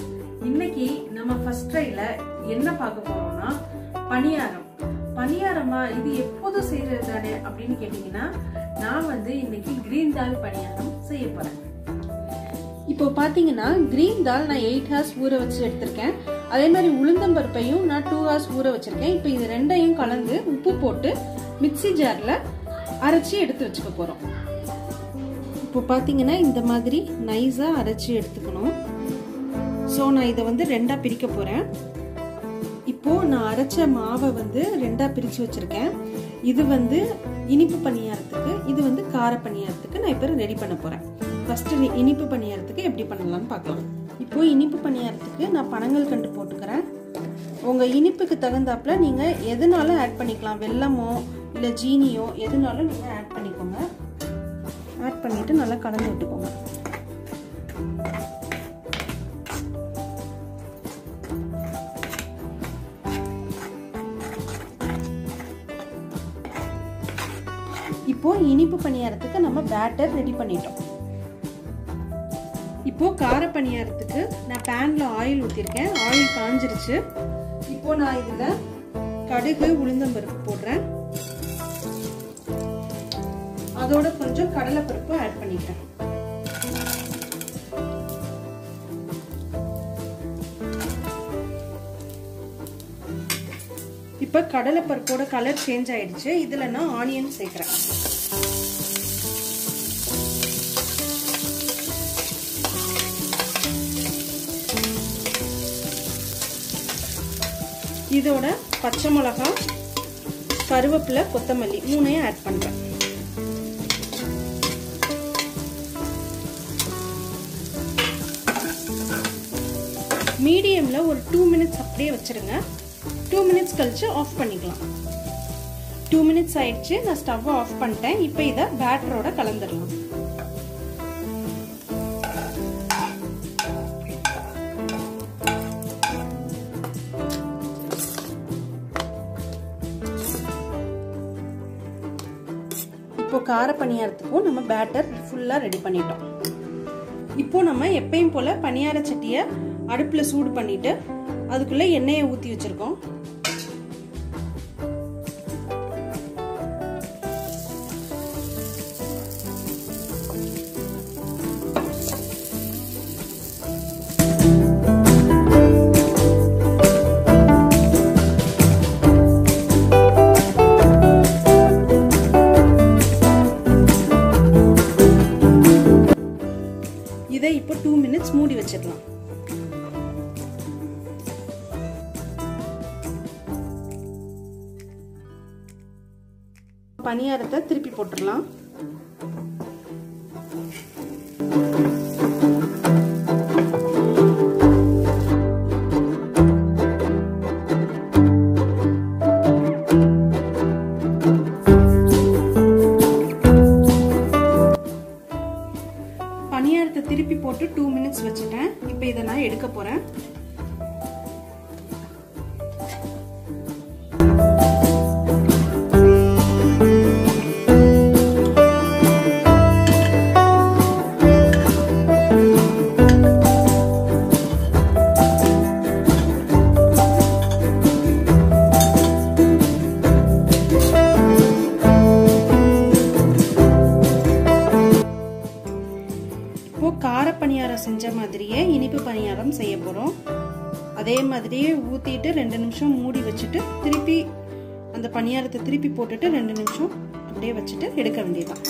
இன்னைக்கு நம்ம ஃபர்ஸ்ட் ட்ரைல என்ன பார்க்க போறோம்னா பணியாரம் பணியாரமா இது எப்போதும் செய்யறது தானே அப்படின்னு கேட்டீங்கன்னா நான் வந்து இன்னைக்கு கிரீன் தால் பணியாரம் செய்ய போறேன் இப்போ பார்த்தீங்கன்னா கிரீன் தால் நான் எயிட் ஹார்ஸ் ஊற வச்சு எடுத்திருக்கேன் அதே மாதிரி உளுந்தம்பருப்பையும் நான் டூ ஹார்ஸ் ஊற வச்சிருக்கேன் இப்போ இது ரெண்டையும் கலந்து உப்பு போட்டு மிக்சி ஜாரில் அரைச்சி எடுத்து வச்சுக்க போகிறோம் இப்போ பார்த்தீங்கன்னா இந்த மாதிரி நைஸாக அரைச்சி எடுத்துக்கணும் ஸோ நான் இதை வந்து ரெண்டாக பிரிக்க போகிறேன் இப்போது நான் அரைச்ச மாவை வந்து ரெண்டாக பிரித்து வச்சுருக்கேன் இது வந்து இனிப்பு பணியாரத்துக்கு இது வந்து கார பணியாரத்துக்கு நான் இப்போ ரெடி பண்ண போகிறேன் ஃபஸ்ட்டு இனிப்பு பணியாரத்துக்கு எப்படி பண்ணலாம்னு பார்க்கலாம் இப்போ இனிப்பு பணியாரத்துக்கு நான் பனங்கள் கண்டு போட்டுக்கிறேன் உங்கள் இனிப்புக்கு தகுந்தாப்புல நீங்கள் எதுனாலும் ஆட் பண்ணிக்கலாம் வெல்லமோ இல்லை ஜீனியோ எதுனாலும் நீங்கள் ஆட் பண்ணிக்கோங்க ஆட் பண்ணிவிட்டு நல்லா கலந்து விட்டுக்கோங்க இப்போ இனிப்பு பணியாரத்துக்கு நம்ம பேட்டர் ரெடி பண்ணிட்டோம் இப்போ கார பணியாரத்துக்கு நான் பேன்ல ஆயில் ஊற்றிருக்கேன் ஆயில் காஞ்சிருச்சு இப்போ நான் இதில் கடுகு உளுந்தம்பருப்பு போடுறேன் அதோட கொஞ்சம் கடலைப்பருப்பு ஆட் பண்ணிக்கிறேன் இப்போ கடலைப்பருப்போட கலர் சேஞ்ச் ஆயிடுச்சு இதில் நான் ஆனியன் சேர்க்குறேன் இதோட பச்சை மிளகா கருவேப்பிலை கொத்தமல்லி மூணையும் ஆட் பண்ணுறேன் மீடியமில் ஒரு டூ மினிட்ஸ் அப்படியே வச்சுருங்க டூ மினிட்ஸ் கழிச்சு ஆஃப் பண்ணிக்கலாம் டூ மினிட்ஸ் ஆயிடுச்சு நான் ஸ்டவ்வை ஆஃப் பண்ணிட்டேன் இப்போ இதை பேட்டரோட கலந்துடலாம் இப்போ கார பணியாரத்துக்கும் நம்ம பேட்டர் ஃபுல்லாக ரெடி பண்ணிட்டோம் இப்போ நம்ம எப்பயும் போல பணியார சட்டியை அடுப்பில் சூடு பண்ணிட்டு அதுக்குள்ளே எண்ணெயை ஊற்றி வச்சுருக்கோம் இதை இப்போ டூ மினிட்ஸ் மூடி வச்சிடலாம் பணியாரத்தை திருப்பி போட்டுடலாம் பணியாரத்தை திருப்பி போட்டு டூ மினிட்ஸ் வச்சுட்டேன் இப்போ இதை நான் எடுக்க போறேன் இப்போ கார பணியாரம் செஞ்ச மாதிரியே இனிப்பு பணியாரம் செய்ய போகிறோம் அதே மாதிரியே ஊற்றிட்டு ரெண்டு நிமிஷம் மூடி வச்சுட்டு திருப்பி அந்த பணியாரத்தை திருப்பி போட்டுட்டு ரெண்டு நிமிஷம் அப்படியே வச்சுட்டு எடுக்க வேண்டியதுதான்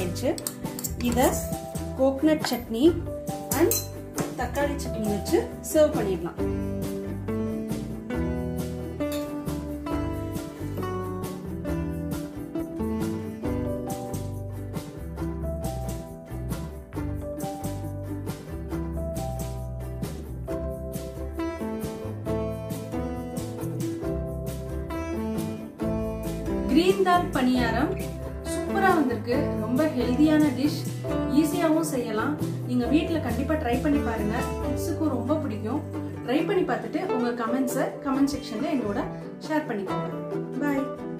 ஆயிடுச்சு இதை கோகனட் சட்னி அண்ட் தக்காளி சட்னி வச்சு சர்வ் பண்ணிடலாம் கிரீன் தால் பணியாரம் சூப்பரா வந்திருக்கு ரொம்ப ஹெல்தியான டிஷ் ஈஸியாவும் செய்யலாம் நீங்க வீட்ல கண்டிப்பா ட்ரை பண்ணி பாருங்க கிட்ஸுக்கும் ரொம்ப பிடிக்கும் ட்ரை பண்ணி பார்த்துட்டு உங்க கமெண்ட்ஸை கமெண்ட் செக்ஷன்ல என்னோட ஷேர் பண்ணிக்கோங்க பாய்